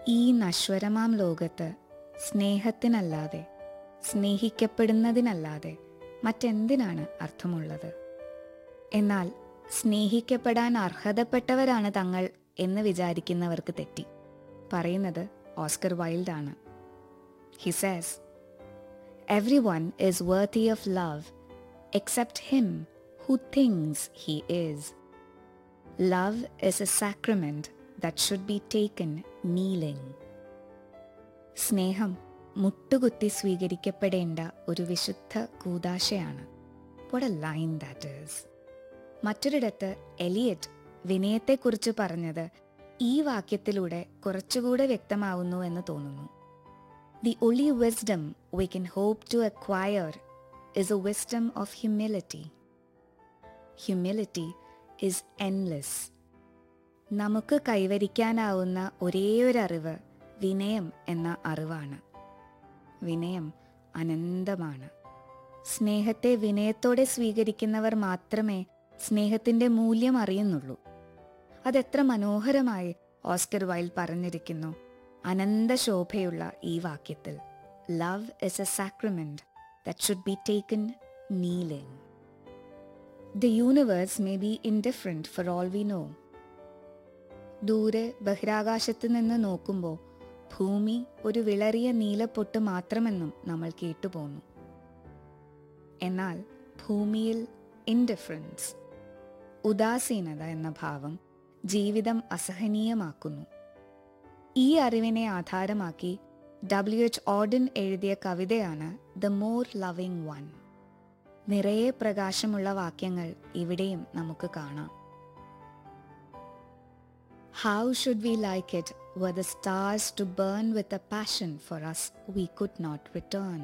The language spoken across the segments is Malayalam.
ഈ നശ്വരമാം ലോകത്ത് സ്നേഹത്തിനല്ലാതെ സ്നേഹിക്കപ്പെടുന്നതിനല്ലാതെ മറ്റെന്തിനാണ് അർത്ഥമുള്ളത് എന്നാൽ സ്നേഹിക്കപ്പെടാൻ അർഹതപ്പെട്ടവരാണ് തങ്ങൾ എന്ന് വിചാരിക്കുന്നവർക്ക് തെറ്റി പറയുന്നത് Oscar വൈൽഡാണ് he SaaS every one is worthy of love except him who thinks he is love is A sacrament that should be taken kneeling സ്നേഹം മുട്ടുകുത്തി സ്വീകരിക്കപ്പെടേണ്ട ഒരു വിശുദ്ധ കൂതാശയാണ് vote A line that is മറ്റൊരിടത്ത് എലിയറ്റ് വിനയത്തെക്കുറിച്ച് പറഞ്ഞത് ഈ വാക്യത്തിലൂടെ കുറച്ചുകൂടെ വ്യക്തമാവുന്നു എന്ന് തോന്നുന്നു ദി ഒളി wisdom we can hope to acquire is A wisdom of humility humility is endless നമുക്ക് കൈവരിക്കാനാവുന്ന ഒരേയൊരറിവ് വിനയം എന്ന അറിവാണ് വിനയം അനന്തമാണ് സ്നേഹത്തെ വിനയത്തോടെ സ്വീകരിക്കുന്നവർ മാത്രമേ സ്നേഹത്തിന്റെ മൂല്യം അറിയുന്നുള്ളൂ അതെത്ര മനോഹരമായി ഓസ്കർ വൈൽ പറഞ്ഞിരിക്കുന്നു അനന്ത ശോഭയുള്ള ഈ വാക്യത്തിൽ love is A sacrament that should be taken kneeling the universe may be indifferent for all we know ദൂരെ ബഹിരാകാശത്ത് നിന്ന് നോക്കുമ്പോൾ ഭൂമി ഒരു വിളറിയ നീലപ്പൊട്ട് മാത്രമെന്നും നമ്മൾ കേട്ടുപോന്നു എന്നാൽ ഭൂമിയിൽ ഇൻഡിഫറൻസ് ഉദാസീനത എന്ന ഭാവം ജീവിതം അസഹനീയമാക്കുന്നു ഈ അറിവിനെ ആധാരമാക്കി ഡബ്ല്യു എച്ച് ഓർഡൻ എഴുതിയ കവിതയാണ് ദ മോർ ലവിംഗ് വൺ നിറയെ പ്രകാശമുള്ള വാക്യങ്ങൾ ഇവിടെയും നമുക്ക് കാണാം how should we like it were the stars to burn with a passion for us we could not return.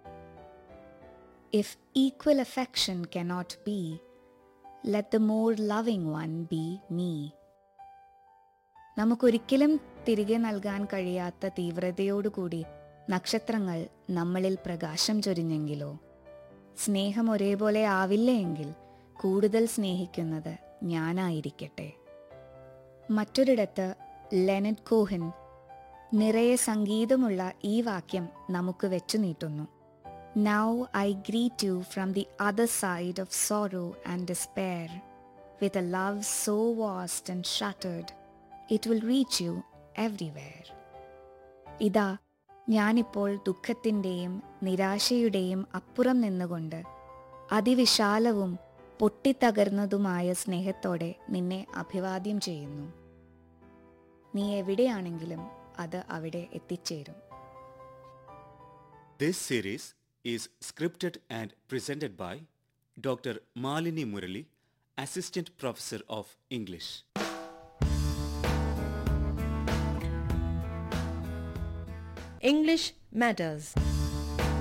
If equal affection cannot be, let the more loving one be me. നമുക്കൊരിക്കലും തിരികെ നൽകാൻ കഴിയാത്ത തീവ്രതയോടുകൂടി നക്ഷത്രങ്ങൾ നമ്മളിൽ പ്രകാശം ചൊരിഞ്ഞെങ്കിലോ സ്നേഹം ഒരേപോലെ ആവില്ല എങ്കിൽ കൂടുതൽ സ്നേഹിക്കുന്നത് ഞാനായിരിക്കട്ടെ മറ്റൊരിടത്ത് ലെനഡ് കോഹൻ നിറയെ സംഗീതമുള്ള ഈ വാക്യം നമുക്ക് വെച്ചു നീട്ടുന്നു now I greet you from the other side of sorrow and despair with a love so vast and ഷട്ടേഡ് it will reach U everywhere ഇതാ ഞാനിപ്പോൾ ദുഃഖത്തിൻ്റെയും നിരാശയുടെയും അപ്പുറം നിന്നുകൊണ്ട് അതിവിശാലവും പൊട്ടിത്തകർന്നതുമായ സ്നേഹത്തോടെ നിന്നെ അഭിവാദ്യം ചെയ്യുന്നു നീ എവിടെയാണെങ്കിലും അത് അവിടെ എത്തിച്ചേരും This series is scripted and presented by Dr. Malini Murali, Assistant Professor of English. English Matters.